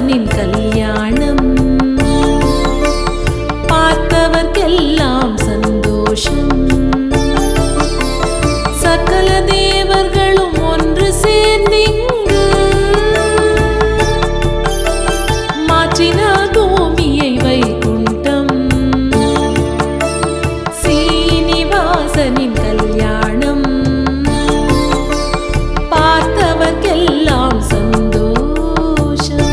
ஸ்ரீனிவாசனின் கல்யாணம் பார்த்தவர்க்கெல்லாம் சந்தோஷம் சகல தேவர்களும் ஒன்று சேர்ந்திங்கு மாற்றினார் பூமியை வைகுண்டம் சீனிவாசனின் கல்யாணம் பார்த்தவர்க்கெல்லாம் சந்தோஷம்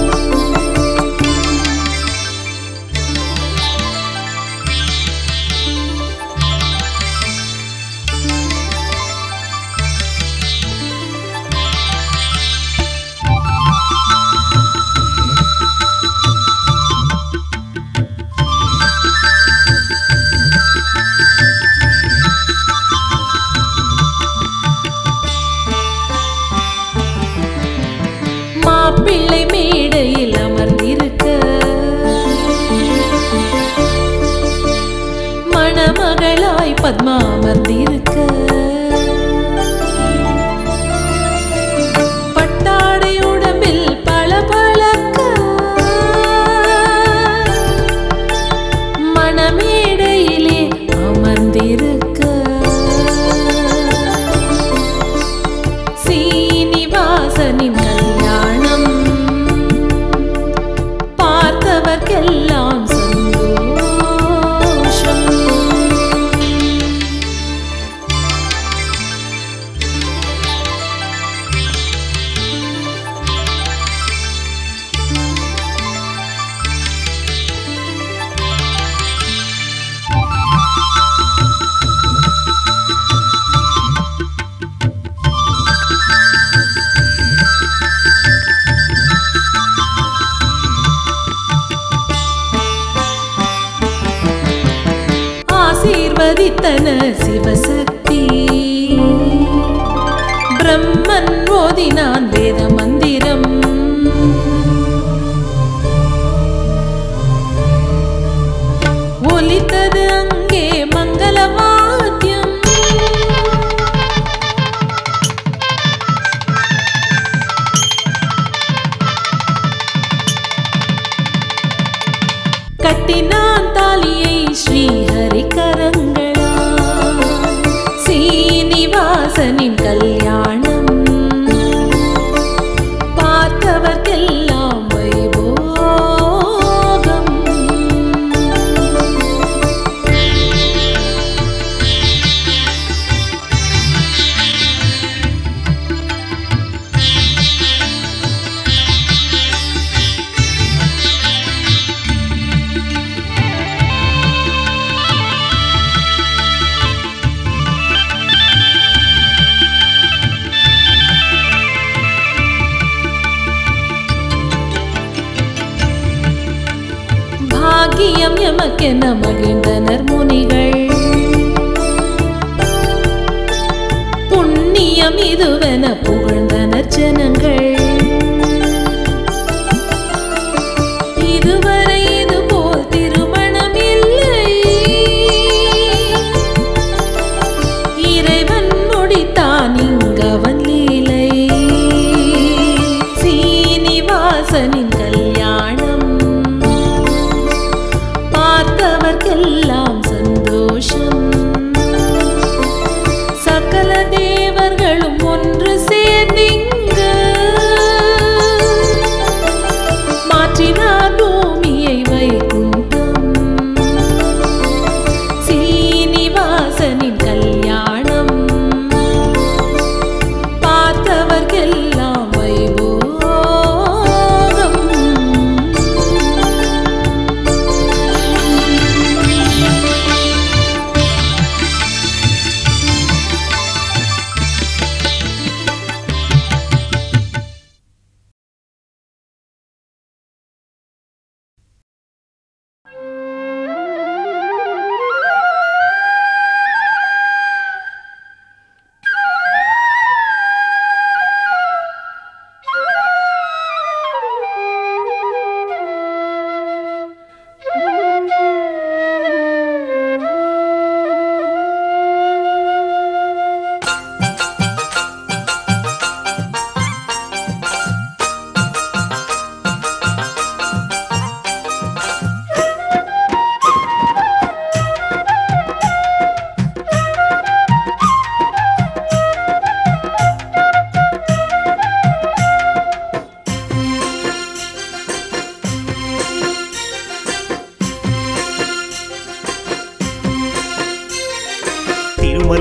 மாப்பிள்ளை மேடையில் அமர்ந்திருக்க மணமகளாய் பத்மா அமர்ந்திருக்க பட்டாடை உடம்பில் பளபளக்க மணமேடையிலே அமர்ந்திருக்க சீனிவாசனின் கல்யாணம் பார்த்தவர்க்கெல்லாம் சந்தோஷம் ஆசீர்வதித்தன சிவசக்தி பிரம்மன் ஓதினான் வேத மந்திரம் ஒலித்தது அங்கே மங்கள வாத்தியம் கட்டினான் தாலியை ஸ்ரீஹரி கரங்களா சீனிவாசனின் கல்யாணம் பார்த்தவர்க்கெல்லாம் வைபோகம் பாக்கியம் எமக்கென மகிழ்ந்தனர் முனிகள் புண்ணியம் இதுவென புகழ்ந்தனர் ஜனங்கள் இதுவரை இதுபோல் திருமணம் இல்லை இறைவன் முடித்தான் இங்கவன் லீலை சீனிவாசனின் கல்யாணம் பார்த்தவர்க்கெல்லாம் சந்தோஷம் சகல தேவர்களும் ஒன்று சேர்ந்திங்க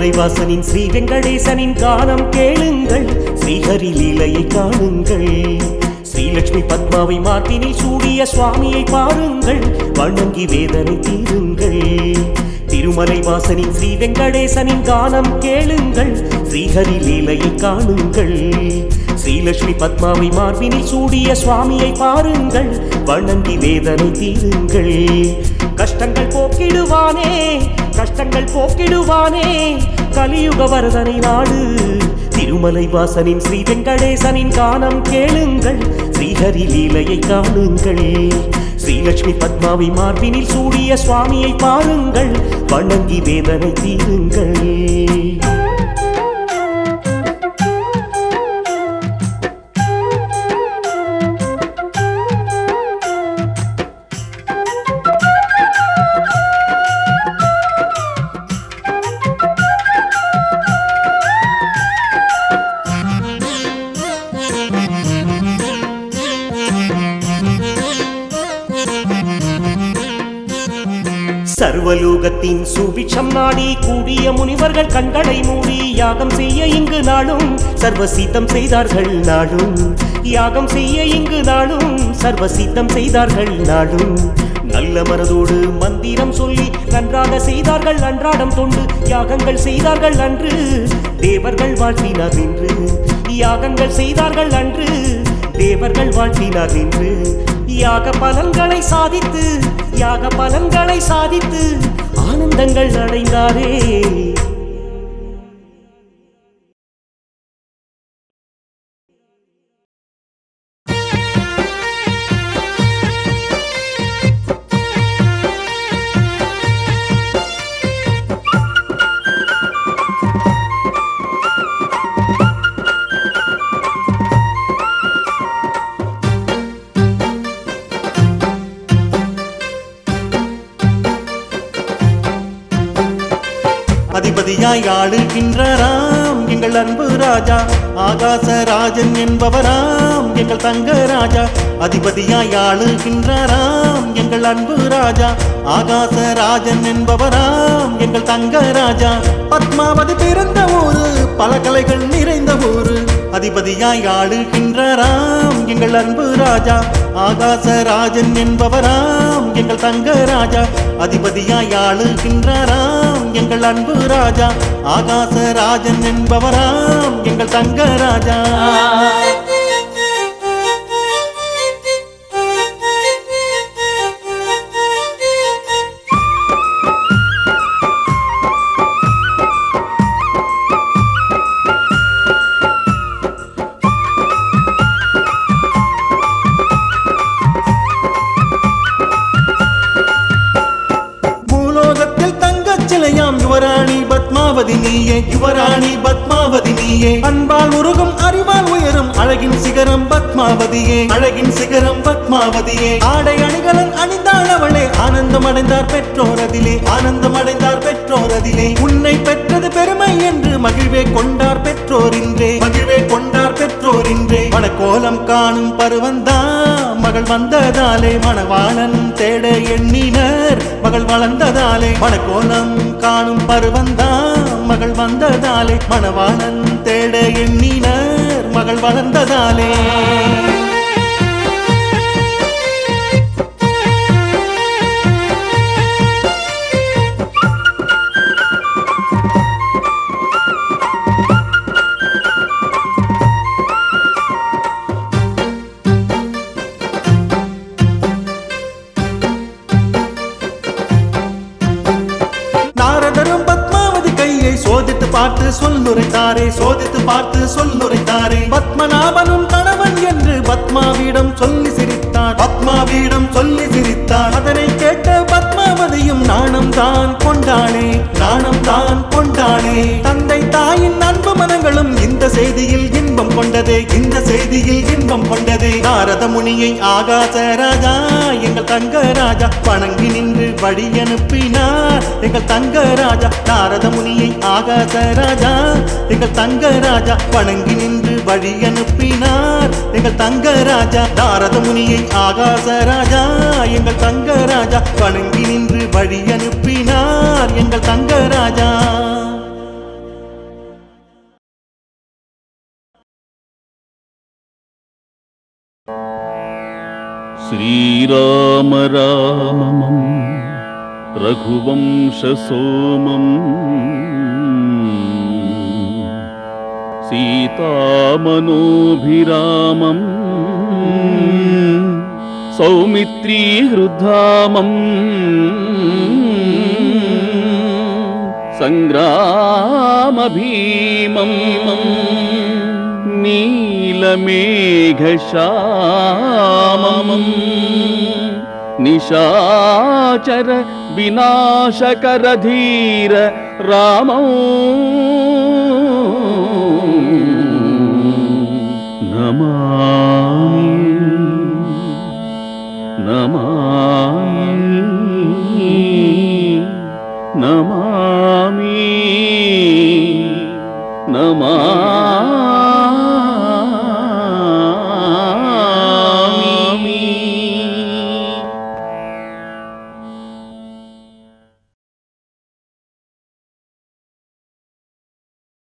திருமலை வாசனின் ஸ்ரீ வெங்கடேசனின் கானம் கேளுங்கள் ஸ்ரீஹரி லீலையை காணுங்கள் ஸ்ரீலட்சுமி பத்மாவை மார்பினில் சூடிய சுவாமியை பாருங்கள் வணங்கி வேதனை தீருங்கள் திருமலை வாசனின் ஸ்ரீ வெங்கடேசனின் கானம் கேளுங்கள் ஸ்ரீஹரி லீலையை காணுங்கள் ஸ்ரீலட்சுமி பத்மாவை மார்பினில் சூடிய சுவாமியை பாருங்கள் வணங்கி வேதனை தீருங்கள் கஷ்டங்கள் போக்கிடுவானே கஷ்டங்கள் போக்கிடுவானே கலியுக வரதனை நாடு திருமலை வாசனின் ஸ்ரீ வெங்கடேசனின் கானம் கேளுங்கள் ஸ்ரீஹரி லீலையை காணுங்கள் ஸ்ரீலட்சுமி பத்மாவை மார்பினில் சூடிய சுவாமியை பாருங்கள் வணங்கி வேதனை தீருங்கள் சர்வலோகத்தின் சுபிட்சம் நாடி கூடிய முனிவர்கள் கண்களை மூடி யாகம் செய்ய இங்கு நாளும் சர்வசித்தம் செய்தார்கள் நாளும் யாகம் செய்ய இங்கு நாளும் சர்வசித்தம் செய்தார்கள் நாளும் நல்ல மனதோடு மந்திரம் சொல்லி நன்றாக செய்தார்கள் அன்றாடம் தொண்டு யாகங்கள் செய்தார்கள் அன்று தேவர்கள் வாழ்த்தினார் நின்று யாகங்கள் செய்தார்கள் அன்று தேவர்கள் வாழ்த்தினார் நின்று யாக பலன்களை சாதித்து யாக பலன்களை சாதித்து ஆனந்தங்கள் அடைந்தாரே அதிபதியாய் ஆளுகின்றாராம் எங்கள் அன்பு ராஜா ஆகாச ராஜன் என்பவராம் எங்கள் தங்க ராஜா அதிபதியாய் ஆளுகின்றாராம் எங்கள் அன்பு ராஜா ஆகாச ராஜன் என்பவராம் எங்கள் தங்க ராஜா பத்மாவதி பிறந்த ஊரு பல கலைகள் நிறைந்த ஊரு அதிபதியாய் ஆளுகின்றாராம் எங்கள் அன்பு ராஜா ஆகாச ராஜன் என்பவராம் எங்கள் தங்க ராஜா அதிபதியாய் ஆளுகின்றாராம் எங்கள் அன்பு ராஜா ஆகாச ராஜன் என்பவராம் எங்கள் தங்க ராஜா பூலோகத்தில் தங்கச் சிலையாம் யுவராணி பத்மாவதி நீயே யுவராணி பத்மாவதி நீயே அன்பால் உருகும் அறிவால் உயரும் அழகின் சிகரம் பத்மாவதியே அழகின் சிகரம் பத்மாவதியே ஆடை அணிகலன் அணிந்தாள் அவளே ஆனந்தம் அடைந்தார் பெற்றோர் அதிலே ஆனந்தம் அடைந்தார் பெற்றோர் அதிலே உன்னை பெற்றது பெருமை என்று மகிழ்வே கொண்டார் பெற்றோர் இன்றே மகிழ்வே கொண்டார் பெற்றோர் இன்றே மனக்கோலம் காணும் பருவந்தா மகள் வந்ததாலே மணவாளன் தேட எண்ணினர் மகள் வளர்ந்ததாலே மணக்கோலம் காணும் பருவந்தா மகள் வந்ததாலே மணவாளன் தேட எண்ணினர் மகள் வளர்ந்ததாலே நாரதரும் பத்மாவதி கையை சோதித்து பார்த்து சொல்லுரைத்தாரே சோதித்து பார்த்து சொல்லுரைத்தாரே பத்மநாபனும் கணவன் என்று பத்மாவிடம் சொல்லி சிரித்தார் பத்மாவிடம் சொல்லி சிரித்தார் அதனை கேட்ட பத்மாவதியும் நாணம் தான் கொண்டாளே நாணம் தான் கொண்டாளே தந்தை தாயின் அன்பு மனங்களும் இந்த செய்தியில் இன்பம் கொண்டதே இந்த செய்தியில் இன்பம் கொண்டதே நாரத முனியை ஆகாச ராஜா எங்கள் தங்க ராஜா வணங்கி நின்று வழி அனுப்பினார் எங்கள் தங்க ராஜா நாரத முனியை ஆகாச ராஜா எங்கள் தங்க ராஜா வணங்கி நின்று வழி அனுப்பினார் எங்கள் தங்க ராஜா நாரத முனியை ஆகாச ராஜா எங்கள் தங்க ராஜா வணங்கி நின்று வழி அனுப்பினார் எங்கள் தங்க ராஜா श्रीराम रामम् रघुवंशसोमम् सीतामनोभिरामम् सौमित्रीहृद्धामम् सङ्ग्रामभीमम् नीलमेघश्यामम् निशाचर विनाशकरधीर रामौ नमामि नमामि नमामि